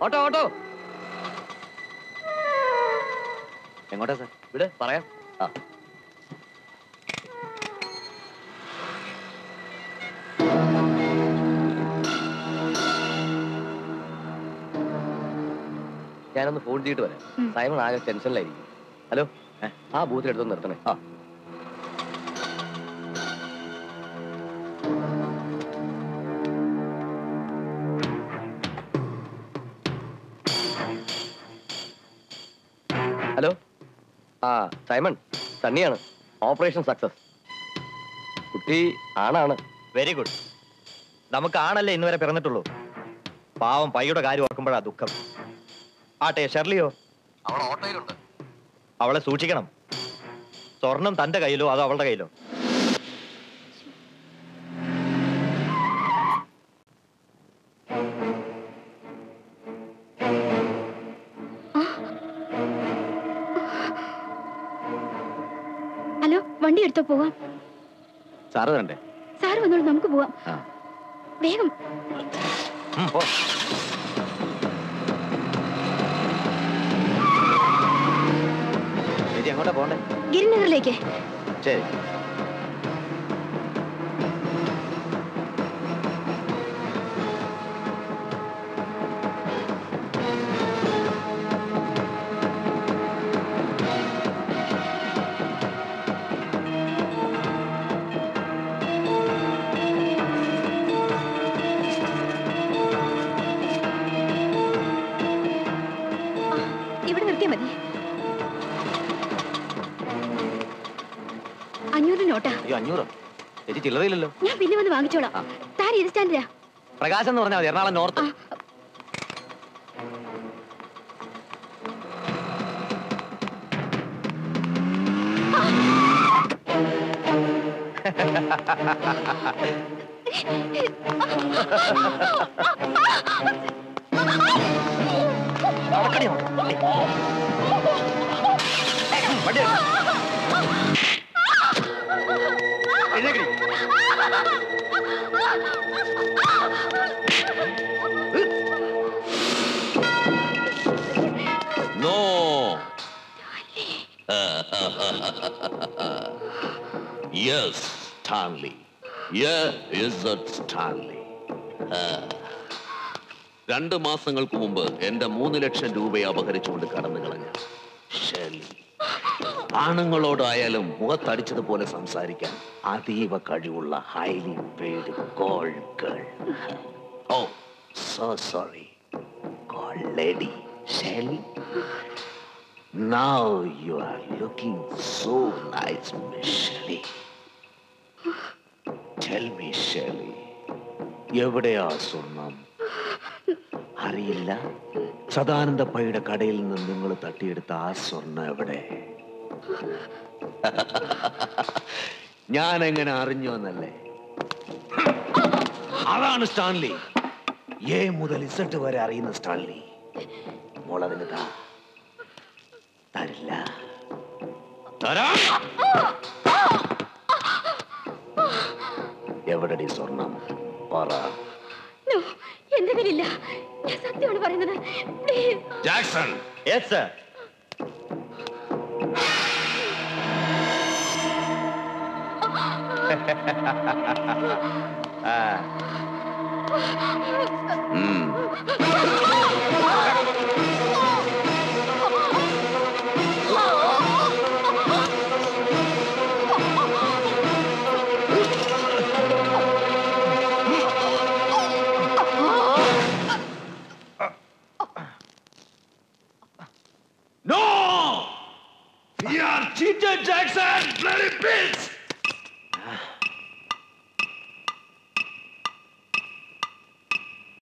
Auto auto എങ്ങോട്ടാ sir വിട് പറയാം ആ ഞാനൊന്ന് ഫോൺ ചെയ്തിട്ട് വരാം സൈമൺ ആകെ ടെൻഷനിലായിരിക്കും ഹലോ ഏ, ആ ബൂത്തിൽ എടുത്തൊന്ന് നിർത്തണേ ആ ഹലോ ആ സൈമൺ സണ്ണിയാണ് ഓപ്പറേഷൻ സക്സസ് കുട്ടി ആണാണ് വെരി ഗുഡ് നമുക്ക് ആണല്ലേ ഇന്ന് വരെ പിറന്നിട്ടുള്ളൂ പാവം പയ്യുടെ കാര്യം ഓർക്കുമ്പോഴാ ദുഃഖം ആട്ടെ ഷെർലിയോ അവൾ ഓട്ടോയിലുണ്ട് അവളെ സൂക്ഷിക്കണം സ്വർണം തന്റെ കയ്യിലോ അതോ അവളുടെ കയ്യിലോ ഹലോ വണ്ടി എടുത്തോ പോവാം സാറ് തരണ്ടേ സാറ് വന്നോളൂ നമുക്ക് പോവാം ആ വേഗം ഉം, പോ. ചേച്ചി എങ്ങോട്ടാ പോണ്ടേ ഗിരിനഗറിലേക്ക് ശരി ആ, ഇവിടെ നിർത്തിയാ മതി അഞ്ഞൂറ് നോട്ടാ അയ്യോ അഞ്ഞൂറോ ചേച്ചി ചില്ലറയില്ലല്ലോ ഞാൻ പിന്നെ വന്ന് വാങ്ങിച്ചോളാം താൻ ഏത് സ്റ്റാൻഡിലാ പ്രകാശം എന്ന് പറഞ്ഞാൽ മതി എറണാകുളം നോർത്ത് നടക്കടി അങ്ങോട്ട്. വണ്ടി എടുക്ക്. എഴുന്നേക്കടി. No. yes, Stanley. Yeah, is it Stanley? രണ്ട് മാസങ്ങൾക്ക് മുമ്പ് എന്റെ മൂന്ന് ലക്ഷം രൂപയെ അപഹരിച്ചുകൊണ്ട് കടന്നു കളഞ്ഞ ഷെർലി ആണുങ്ങളോടായാലും മുഖത്തടിച്ചതുപോലെ സംസാരിക്കാൻ അതീവ കഴിവുള്ള highly paid call girl oh so sorry call lady Shirley Now you are looking so nice, Miss Shelley. Tell me, Shelley, എവിടെയാ സ്വർണം അറിയില്ല സദാനന്ദപ്പയുടെ കടയിൽ നിന്ന് നിങ്ങൾ തട്ടിയെടുത്ത ആ സ്വർണം എവിടെ ഞാൻ എങ്ങനെ അറിഞ്ഞു എന്നല്ലേ അതാണ് സ്റ്റാൻലി എ മുതൽ ഇസട്ട് വരെ അറിയുന്ന സ്റ്റാൻലി മോളതിന് താ തരില്ല തരാം എവിടെടി സ്വർണം പറ No, എന്റെ കയ്യിലില്ല ഞാൻ സത്യമാണ് പറയുന്നത് Please. Jackson Yes, sir. ആ No! You are cheated, Jackson! Bloody bitch!